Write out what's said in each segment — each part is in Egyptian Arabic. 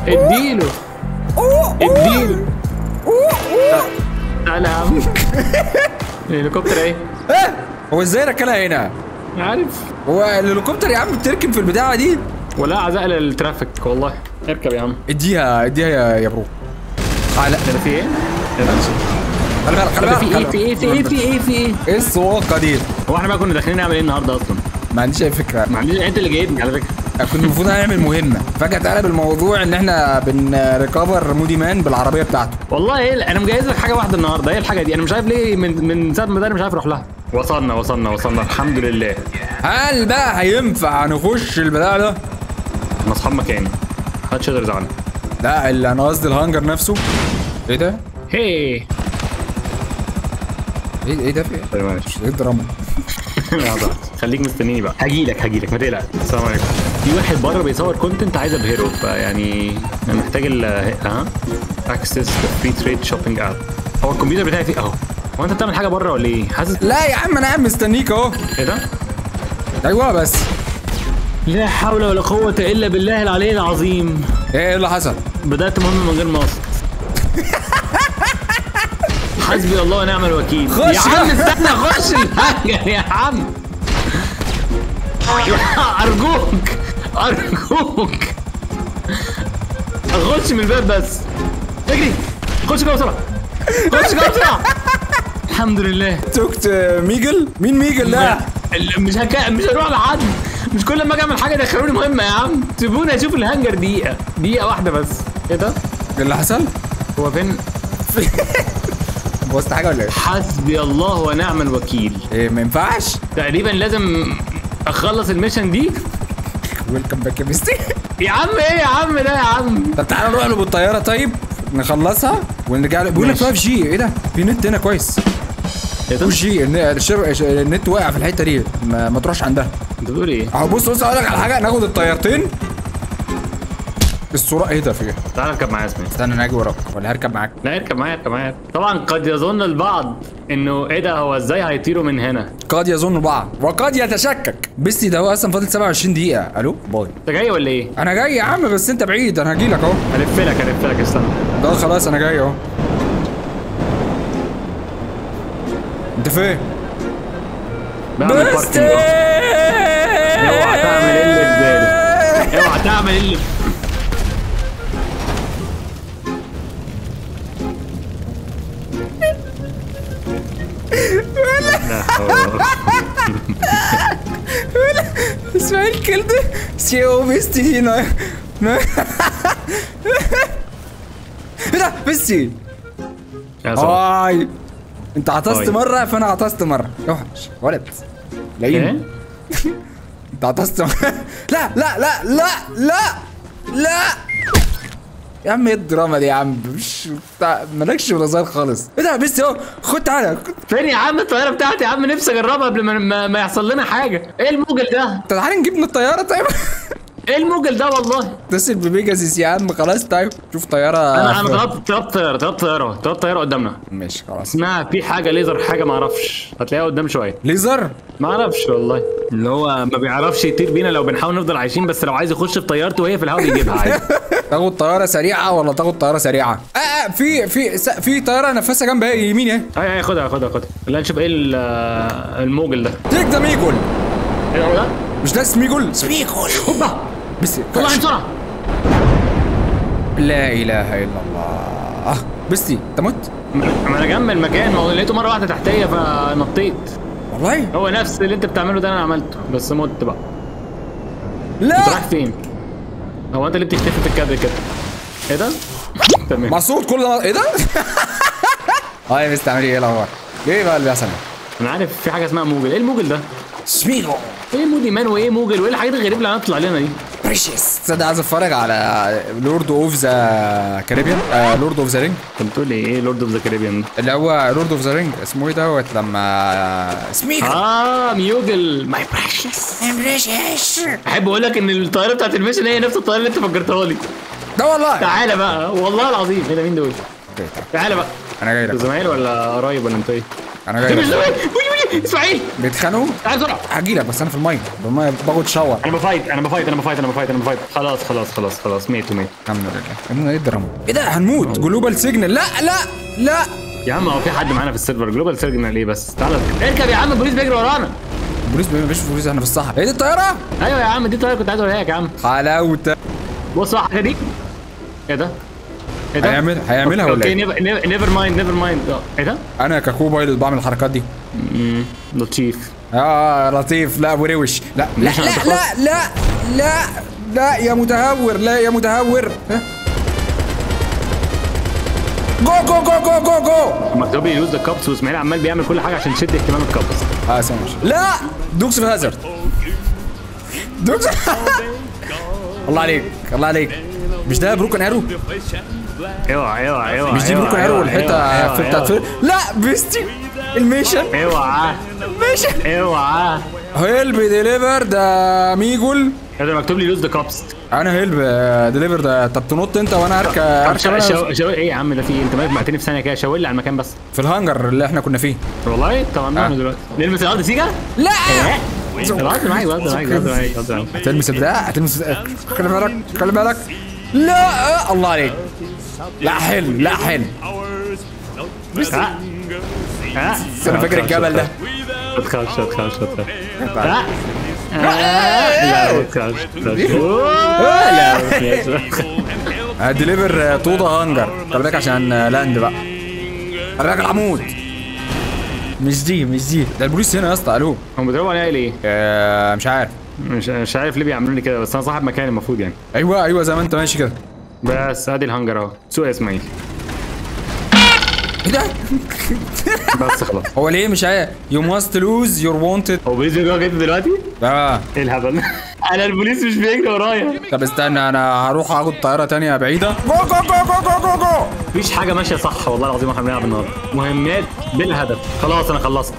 اديله اديله تعالى يا عم الهليكوبتر ايه ايه هو ازاي ركنها هنا عارف هو الهليكوبتر يا عم بتركن في البتاعه دي ولا عزاء للترافيك والله اركب يا عم اديها اديها يا يا برو تعالى ده في ايه؟ خلي بالك خلي ده بالك في ايه في ايه في ايه في ايه في ايه؟ ايه السواقه دي هو احنا بقى كنا داخلين نعمل ايه النهارده اصلا؟ ما عنديش اي فكره ما عنديش انت اللي جايبني على فكره كنا المفروض هنعمل مهمه فجاه اتقلب الموضوع ان احنا بنريكفر مودي مان بالعربيه بتاعته والله ايه انا مجهز لك حاجه واحده النهارده ايه الحاجه دي انا مش عارف ليه من من ساعه ما بدأنا مش عارف اروح لها وصلنا وصلنا وصلنا الحمد لله هل بقى هينفع نخش البتاع ده احنا اصحاب مكان محدش يقدر يزعلنا لا اللي انا قصدي الهانجر نفسه ايه ده هي ايه ايه ده في ايه طيب ماشي ايه الدراما لحظة. خليك مستنيني بقى هجي لك هجي لك ما تقلقش السلام عليكم في واحد بره بيصور كونتنت عايز ابهره فيعني انا محتاج ال ها اكسس فري تريد شوبينج اب هو الكمبيوتر بتاعي فيه اهو هو انت بتعمل حاجه بره ولا ايه حاسس لا يا عم انا قاعد مستنيك اهو ايه ده ايوه بس لا حول ولا قوه الا بالله العلي العظيم ايه اللي حصل بدات مهمه من غير ما اقصد حسبي الله ونعم الوكيل خش يا عم بقى. استنى خش الهنجر يا عم ارجوك ارجوك خش من الباب بس اجري خش جوه بسرعه خش جوه بسرعه الحمد لله توكت ميجل مين ميجل ده ال- مش هكا مش هروح لحد مش كل ما اجي اعمل حاجه دخلوني مهمه يا عم سيبوني اشوف الهنجر دقيقه دقيقه واحده بس ايه ده ايه اللي حصل هو فين بوظت حاجه ولا ايه حسبي الله ونعم الوكيل ايه ما ينفعش تقريبا لازم اخلص الميشن دي ويلكم باك يا مستي يا عم ايه يا عم ده يا عم طب تعالى نروح له بالطياره طيب نخلصها ونرجع له بيقول لك ماشي. 5 جي ايه ده في نت هنا كويس ايه ده 2 جي النت واقع في الحته دي ما, ما تروحش عندها انت بتقول ايه اهو بص بص اقول لك على حاجه ناخد الطيارتين الصوره ايه ده في ايه تعال اركب معايا اسمي استنى انا اجي وراك ولا هركب معاك لا اركب معايا اركب معايا طبعا قد يظن البعض انه ايه ده هو ازاي هيطيروا من هنا قد يظن البعض وقد يتشكك بستي ده هو اصلا فاضل 27 دقيقه الو باي انت جاي ولا ايه انا جاي يا عم بس انت بعيد انا هجي لك اهو الف لك الف لك استنى لا خلاص انا جاي اهو انت فين بعمل باركنج أهو. اوعى تعمل اللي في بالي اوعى تعمل اللي لا حول ولا قوة. اسماعيل كلده سيو بيستي هنا ايه ده بيستي يا صلاح. هاي انت عطست هاي. مره فانا عطست مره اوحش ولد ايه لئيم انت عطست مرة. لا لا لا لا لا لا يا عم ايه الدراما دي يا عم مش بتاع مالكش في الهزار خالص ايه ده بيستي اهو خد تعالى فين يا عم الطياره بتاعتي يا عم نفسي اجربها قبل ما, ما, ما يحصل لنا حاجه ايه الموجل ده طب تعالى نجيب من الطياره طيب ايه الموجل ده والله اتصل ببيجاسيس يا عم خلاص طيب شوف طياره انا انا ضربت ضربت طياره ضربت طياره ضربت طياره قدامنا ماشي خلاص اسمها في حاجه ليزر حاجه ما اعرفش هتلاقيها قدام شويه ليزر ما اعرفش والله اللي هو ما بيعرفش يطير بينا لو بنحاول نفضل عايشين بس لو عايز يخش في طيارته وهي في الهواء بيجيبها عادي تاخد طياره سريعه ولا تاخد طياره سريعه اه اه في في س- في طياره نفسها جنب اهي يمين اهي اي اي خدها خدها خدها لا نشوف ايه ال- الموجل ده تيك ده ميجول ايه ده هو ده مش ده سميجول سميجول هوبا بس طلع بسرعه لا اله الا الله بستي انت مت ما انا جنب المكان ما هو لقيته مره واحده تحتيه فنطيت والله هو نفس اللي انت بتعمله ده انا عملته بس مت بقى انت لا رايح فين؟ هو انت اللي بتختفي في الكادر كده ايه ده؟ تمام مقصود كل ده ايه ده اه يا بس تعملي ايه الاخبار ايه بقى اللي بيحصل انا عارف في حاجه اسمها موجل ايه الموجل ده؟ سميجول ايه مودي مان وايه موجل وايه الحاجات الغريبه اللي هتطلع لنا دي؟ بريشيس تصدق عايز اتفرج على لورد اوف ذا كاريبيان لورد اوف ذا رينج انت بتقول ايه ايه لورد اوف ذا كاريبيان اللي هو لورد اوف ذا رينج اسمه ايه دوت لما سميجول اه ميوجل ماي بريشس بريشيس احب اقول لك ان الطياره بتاعت الميشن هي نفس الطياره اللي انت فجرتها لي ده والله تعالى بقى والله العظيم ايه ده مين دول؟ اوكي، طيب. تعالى بقى انا جاي انت لك زمايل ولا قرايب ولا انت ايه؟ انا جاي مش لك. وي وي وي اسماعيل بيتخانقوا تعال بسرعه هجي لك بس انا في الميه بالميه باخد شاور انا بفايت انا بفايت انا بفايت انا بفايت انا بفايت خلاص خلاص خلاص خلاص ميت وميت الحمد لله قلنا ايه الدراما ايه ده هنموت جلوبال سيجنال لا لا لا يا عم هو في حد معانا في السيرفر جلوبال سيرجنال ايه بس تعالى اركب يا عم البوليس بيجري ورانا البوليس مفيش بوليس احنا في الصحراء ايه دي الطياره ايوه يا عم دي طريقه كنت عايز اوريها لك يا عم حلاوتك بص بقى الحاجه دي ايه ده؟ ايه ده؟ هيعمل هيعملها ولا اوكي ايه نيفر نيفر مايند نيفر مايند ايه ده؟ انا ككو بايلوت بعمل الحركات دي امم لطيف اه لطيف لا ابو روش لا لا مش لا هتخلص. لا لا لا لا يا متهور لا يا متهور ها؟ جو جو جو جو جو جو مكتوب لي يوز ذا كابس واسماعيل عمال بيعمل كل حاجه عشان يشد اهتمام الكابس اه سامع لا دوكس في هازارد دوكس الله عليك الله عليك مش ده بروكن ارو اوعى اوعى اوعى مش دي بروكن ارو والحته في بتاعت فيل لا بيستي الميشن اوعى ميشن اوعى هيلب ديليفر ده ميجول ده مكتوب لي يوز ذا كابس انا هيلب ديليفر ده طب تنط انت وانا هركب هركب أنا شاور ايه يا عم ده في ايه انت مالك بعتني في ثانيه كده شاور لي على المكان بس في الهانجر اللي احنا كنا فيه والله طب عملنا دلوقتي نلمس الارض سيجا لا الارض معايا الارض معايا الارض معايا الارض معايا هتلمس البتاع هتلمس خلي بالك خلي بالك لا الله عليك لا حلو لا حلو ها ها انا فاكر الجبل ده ما تخافش ما تخافش ما تخافش ها لا ما تخافش ما تخافش لا ما تخافش هديليفر تو ذا هانجر خلي بالك عشان لاند بقى خلي بالك العمود مش دي مش دي ده البوليس هنا يا اسطى الو هم بيضربوا عليا ليه؟ آه، مش عارف مش مش عارف ليه بيعملوا لي كده بس انا صاحب مكان المفروض يعني ايوه ايوه زي ما انت ماشي كده بس ادي الهنجر اهو سوق يا اسماعيل ايه ده بس خلاص هو ليه مش عارف يو ماست لوز يور وونتد هو بوليس بيجري كده دلوقتي؟ اه ايه الهبل ده؟ انا البوليس مش بيجري ورايا طب استنى انا هروح اخد طياره تانية بعيده جو جو جو جو جو جو جو مفيش حاجه ماشيه صح والله العظيم واحنا بنلعب النهارده مهمات بالهدف خلاص انا خلصت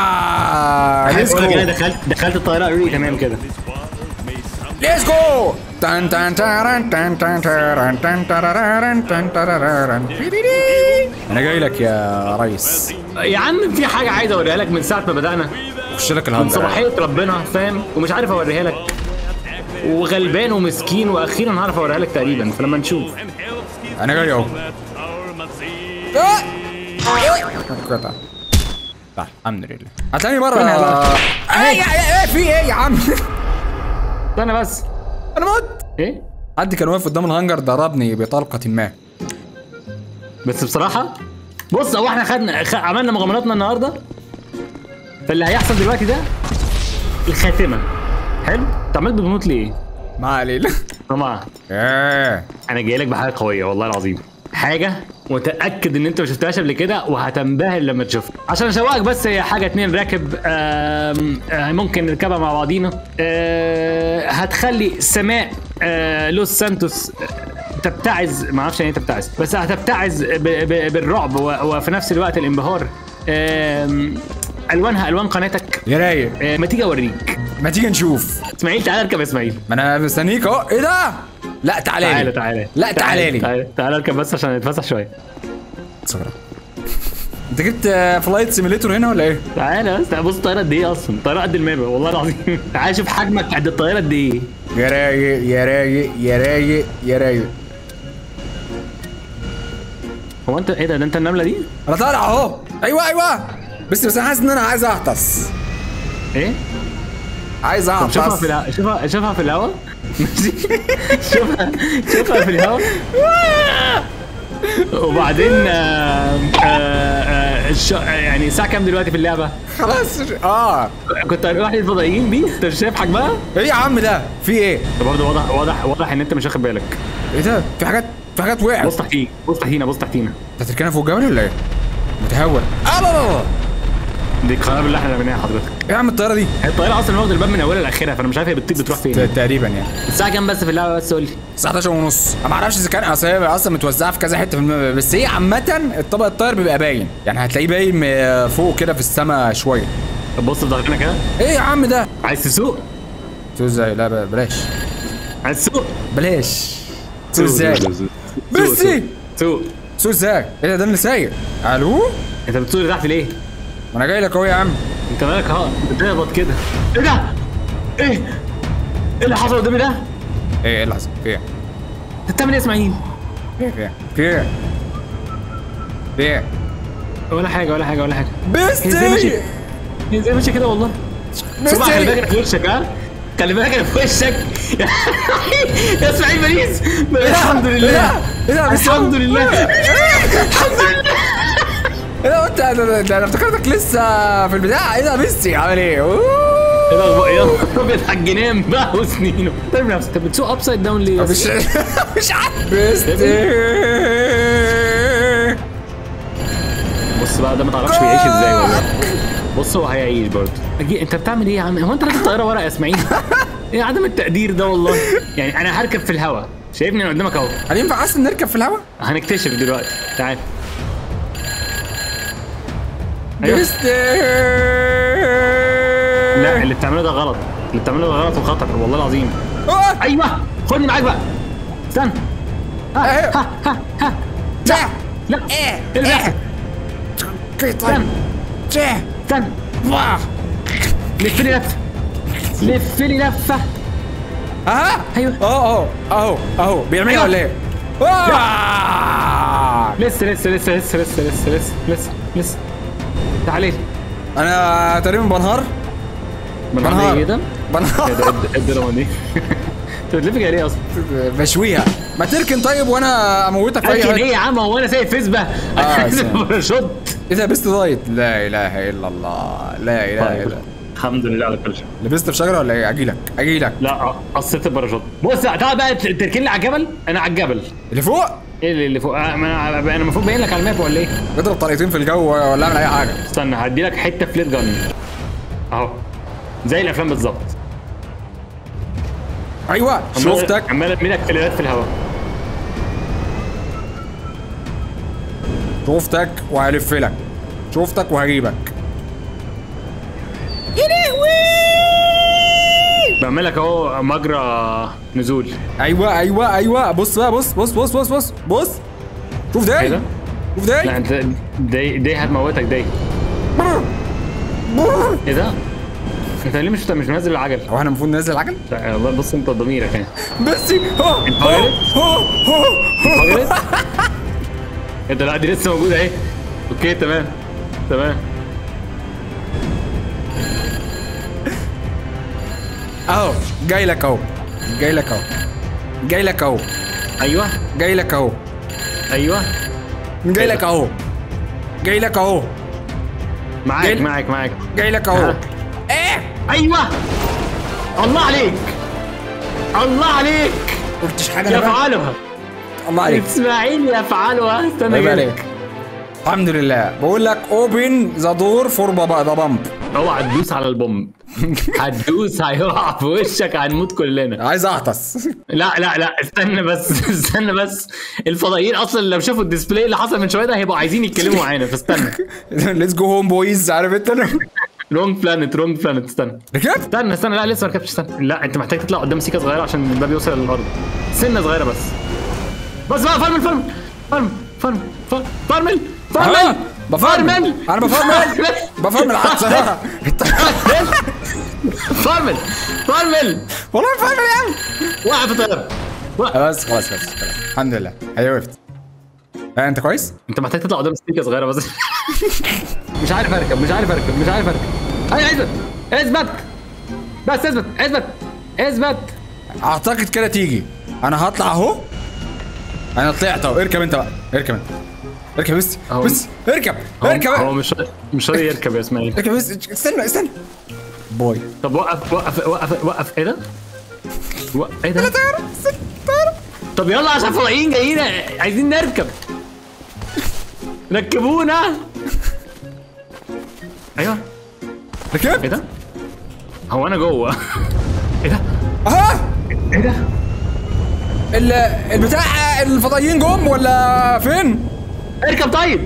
آه ليتس بقول لك انا جو دخلت دخلت الطياره قالوا لي تمام كده ليتس جو تان تان تاران تان تان تاران تان تاراراران تان تاراراران انا جاي لك يا ريس يا عم في حاجه عايز اوريها لك من ساعه ما بدانا خش لك من الهانجر صباحيه ربنا فاهم ومش عارف اوريها لك وغلبان ومسكين واخيرا هعرف اوريها لك تقريبا فلما نشوف انا جاي اهو قطع لا الحمد لله هتلاقيني بره فين يا بقى؟ ايه ايه ايه في ايه يا عم استنى بس انا موت ايه حد كان واقف قدام الهانجر ضربني بطلقه ما بس بصراحه بص هو احنا خدنا خ... عملنا مغامراتنا النهارده فاللي هيحصل دلوقتي ده الخاتمه حلو انت عمال بتموت ليه؟ ما علينا طبعا ايه انا جاي لك بحاجه قويه والله العظيم حاجه متاكد ان انت ما شفتهاش قبل كده وهتنبهر لما تشوفها عشان اشوقك بس هي حاجه اتنين راكب آم، آه، ممكن نركبها مع بعضينا آه، هتخلي سماء آه، لوس سانتوس آه، تبتعز ما اعرفش يعني ايه تبتعز بس هتبتعز ب- ب- بالرعب و- وفي نفس الوقت الانبهار آم، الوانها الوان قناتك يا رايق آه، ما تيجي اوريك ما تيجي نشوف اسماعيل تعالى اركب يا اسماعيل ما انا مستنيك اهو ايه ده لا تعالى تعالى لي تعالى لا تعالى لي تعالى تعالى اركب بس عشان نتفسح شويه صغيرة. انت جبت فلايت سيميليتور هنا ولا ايه؟ تعالى بس بص الطياره قد ايه اصلا الطياره قد المابا والله العظيم تعالى شوف حجمك قد الطياره قد ايه يا رايق يا رايق يا رايق يا رايق هو انت ايه ده ده انت النمله دي انا طالع اهو ايوه ايوه بس بس انا حاسس ان انا عايز اعطس ايه عايز طب شوفها اعطس في الهواء شوفها شوفها في الهواء ماشي شوفها شوفها في الهواء وبعدين آه آه آه الش- يعني الساعه كام دلوقتي في اللعبه خلاص اه كنت هروح الفضائيين دي انت مش شايف حجمها ايه يا عم ده في ايه؟ برضه واضح واضح واضح ان انت مش واخد بالك ايه ده؟ في حاجات في حاجات وقعت بص تحتينا بص تحتينا بص تحتينا انت هتركنها فوق الجبل ولا ايه؟ متهور اه لا لا لا دي القنابل اللي احنا رميناها حضرتك ايه يا عم الطياره دي؟ هي الطياره اصلا واخده الباب من اولها لاخرها فانا مش عارف هي بتطير بتروح فين ت- تقريبا يعني الساعه كام بس في اللعبه بس قول لي الساعه 11 ونص انا ما اعرفش اذا كان اصل هي اصلا متوزعه في كذا حته في الم... بس هي عامه الطبق الطاير بيبقى باين يعني هتلاقيه باين م- فوق كده في السماء شويه طب بص في ظهرنا كده ايه يا عم ده؟ عايز تسوق تقول ازاي؟ لا ب- بلاش عايز تسوق بلاش تقول ازاي؟ بس سوق سوق ازاي؟ ايه ده ده اللي سايق الو؟ انت بتسوق لتحت ليه؟ انا جاي لك اهو يا عم انت مالك ها بتهبط كده ايه ده؟ ايه؟ ايه اللي حصل قدامي ده؟ ايه ايه اللي حصل؟ في ايه؟ انت بتعمل ايه يا اسماعيل؟ في ايه؟ في ايه؟ في ايه؟ ولا حاجه ولا حاجه ولا حاجه هي ازاي بيستي ماشي هي ازاي ماشي كده والله صباح خلي بالك بيستي في وشك ها خلي بالك في وشك يا اسماعيل باريس الحمد ايه لله ده؟ ايه ده؟ بس- الحمد لله الحمد لله ايه ده انت ده- ده انا افتكرتك لسه في البتاع ايه ده ميسي عامل ايه؟ أوه. ايه الاخبار يا نهار ابيض على الجنان بقى وسنينه طيب نفسك انت بتسوق ابسايد داون ليه؟ يا مش اسطى؟ مش عارف بيستي بص بقى ده ما تعرفش بيعيش ازاي والله بص هو هيعيش برضه أجي... انت بتعمل ايه يا عم هو انت راكب طياره ورق يا اسماعيل ايه عدم التقدير ده والله يعني انا هركب في الهواء شايفني انا قدامك اهو هل ينفع اصلا نركب في الهواء؟ هنكتشف دلوقتي تعال ايوه بيستي لا اللي بتعمله ده غلط اللي بتعمله ده غلط وخطر والله العظيم آه. ايوه خدني معاك بقى استنى ها أيوه. ها ها ها لا لا ايه ايه اللي بيحصل اوكي طيب جه استنى واه. لف لي لفه لف لي لفه اها ايوه اهو اهو اهو اهو بيعملها أيوه. ولا ايه؟ آه. لسه لسه لسه لسه لسه لسه لسه لسه لسه تعالي لي انا تقريبا بنهار بنهار ايه ده؟ ايه بنهار ده ايه الدراما دي؟ انت بتلف كده ليه اصلا؟ بشويها ما تركن طيب وانا اموتك في اي لكن حاجه ايه يا عم هو انا سايب فيسبه آه، سلام. باراشوت ايه ده بيست دايت لا اله الا الله لا اله الا الله الحمد لله على كل شيء لبست في شجره ولا ايه اجيلك اجيلك لا قصيت الباراشوت بص تعال بقى تركن لي على الجبل انا على الجبل اللي فوق ايه اللي اللي فوق آه، ما انا انا المفروض باين لك على الماب ولا ايه؟ اضرب طلقتين في الجو ولا اعمل اي حاجه استنى هدي لك حته فليت جن اهو زي الافلام بالظبط ايوه عمال- شفتك عمال ارمي لك فليرات في الهواء شفتك وهلف لك شفتك وهجيبك يا لهوي بعمل لك اهو مجرى نزول ايوه ايوه ايوه بص بقى بص بص بص بص بص بص شوف ايه ده ده؟ شوف ده لا انت دي دي هتموتك دي ايه ده؟ انت ليه مش مش منزل العجل؟ هو احنا المفروض ننزل العجل لا، والله بص انت ضميرك يعني بس هو انفجرت؟ هو هو انفجرت؟ ايه ده لا دي لسه موجوده اهي اوكي تمام تمام اهو جاي لك اهو جاي لك اهو جاي لك اهو ايوه جاي لك اهو ايوه جاي لك اهو جاي لك اهو معاك جاي- معاك معاك جاي لك اهو ها. ايه ايوه الله عليك الله عليك قلتش حاجه انا بقى يفعلها الله عليك اسماعيل يفعلها استنى عيب كده عليك الحمد لله بقول لك اوبن ذا دور فور بابا ذا بامب اوعى تدوس على البومب هتدوس هيقع في وشك هنموت كلنا عايز اعطس لا لا لا استنى بس استنى بس الفضائيين اصلا لو شافوا الديسبلاي اللي حصل من شويه ده هيبقوا عايزين يتكلموا معانا فاستنى ليتس جو هوم بويز عارف انت رونج بلانت رونج بلانت استنى ركبت استنى استنى لا لسه ما ركبتش استنى لا انت محتاج تطلع قدام سيكه صغيره عشان الباب يوصل للارض سنه صغيره بس بس بقى فرمل فرمل فرمل فرمل فرمل فرمل فرمل آه، بفرمل. فرمل أنا بفرمل. بفرمل على السيارة فرمل فرمل والله بفرمل يا عم وقف الطياره وقف. بس خلاص خلاص خلاص الحمد لله هي وقفت آه، انت كويس؟ انت محتاج تطلع قدام سيكه صغيره بس مش عارف اركب مش عارف اركب مش عارف اركب ايوه اثبت اثبت بس اثبت اثبت اثبت اعتقد كده تيجي انا هطلع اهو انا طلعت اهو اركب انت بقى اركب انت اركب بس أهو. بس اركب هو- اركب هو مش مش راضي يركب يا اسماعيل اركب بس استنى استنى بوي طب وقف وقف وقف وقف ايه ده؟ و... ايه ده؟ طيارة استنى، طيارة طب يلا عشان فضائيين جايين عايزين نركب ركبونا ايوه ايه ركبت ده؟ هو انا جوه ايه ده؟ اها ايه ده؟ ال- البتاع الفضائيين جم ولا فين؟ اركب طيب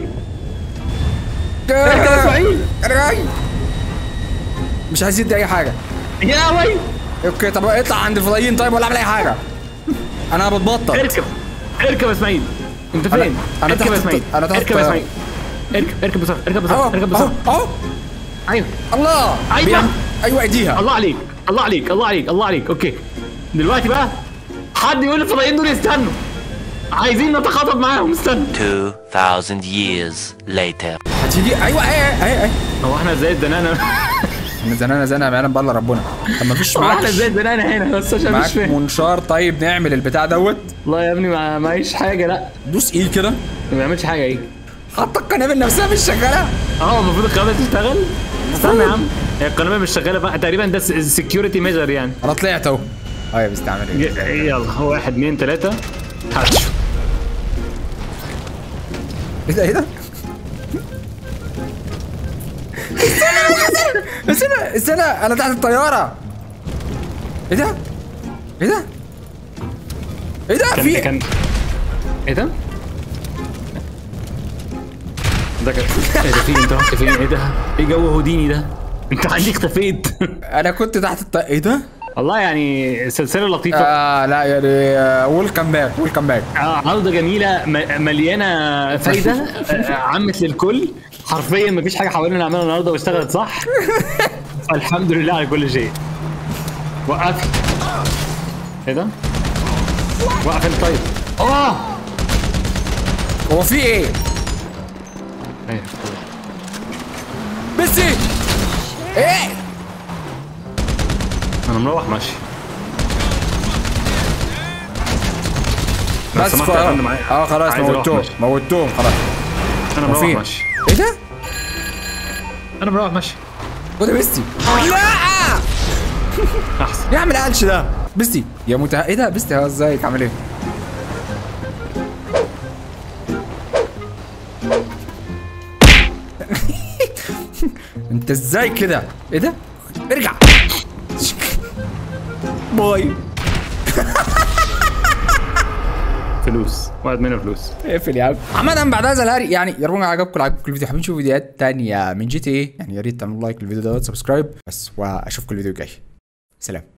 اركب يا اسماعيل انا جاي مش عايز يدي اي حاجه يا وي اوكي طب اطلع عند الفضائيين طيب ولا اعمل اي حاجه انا بتبطل اركب اركب يا اسماعيل انت فين؟ أنا اركب تحت يا اسماعيل الط- أنا تحت اركب يا الطيارة. اسماعيل اركب اركب بسرعه اركب اهو بسرعه اركب اهو بسرعه اهو ايوه الله أيوة. بيعمل- ايوه ايديها الله عليك الله عليك الله عليك الله عليك اوكي دلوقتي بقى حد يقول الفضائيين دول يستنوا عايزين نتخاطب معاهم استنوا 2,000 years later. هتيجي ايوه اهي اهي اهي هو احنا ازاي اتزنقنا احنا زنانه زنقه ما يعلم بالله ربنا طب ما فيش هو معاك احنا ازاي اتزنقنا هنا بس عشان مش معاك فاهم منشار طيب نعمل البتاع دوت والله يا ابني ما معيش حاجه لا دوس ايه كده ما بيعملش حاجه ايه حتى القنابل نفسها مش شغاله اه المفروض القناه تشتغل استنى يا عم هي القناه مش شغاله بقى تقريبا ده سكيورتي ميجر يعني انا طلعت اهو اه يا بستعمل ايه ي- يلا واحد اثنين ثلاثه هاتشو ايه ده ايه ده استنى استنى انا تحت الطياره ايه ده ايه ده ايه ده كان في كان ايه ده؟ ده كان ايه ده في انت رحت فين ايه ده؟ ايه جو هوديني ده؟ انت عندي اختفيت انا كنت تحت الطياره ايه ده والله يعني سلسله لطيفه آه لا يعني ويلكم باك ويلكم باك آه، عوده جميله م- مليانه فايده آه، عمت للكل حرفيا مفيش حاجه حاولنا نعملها النهارده واشتغلت صح الحمد لله على كل شيء وقفي ايه ده؟ وقف انت طيب اه هو في ايه ايوه بس ايه ايه انا مروح ماشي بس سمحت يا خلاص فندم، عايز- اه خلاص عايز أروح موتوهم ماشي. موتوهم خلاص انا هو مروح فين؟ ماشي ايه ده انا مروح ماشي وده بيستي لا احسن يا عم القلش ده بيستي يا متع ايه ده بيستي اه ازيك عامل ايه انت ازاي كده ايه ده ارجع باي فلوس واحد منها فلوس اقفل يا عم عامة بعد هذا الهري يعني يا رب عجبكم عجبكم الفيديو حابين تشوفوا فيديوهات تانية من جي تي ايه يعني يا ريت تعملوا لايك للفيديو دوت سبسكرايب بس واشوفكم الفيديو الجاي سلام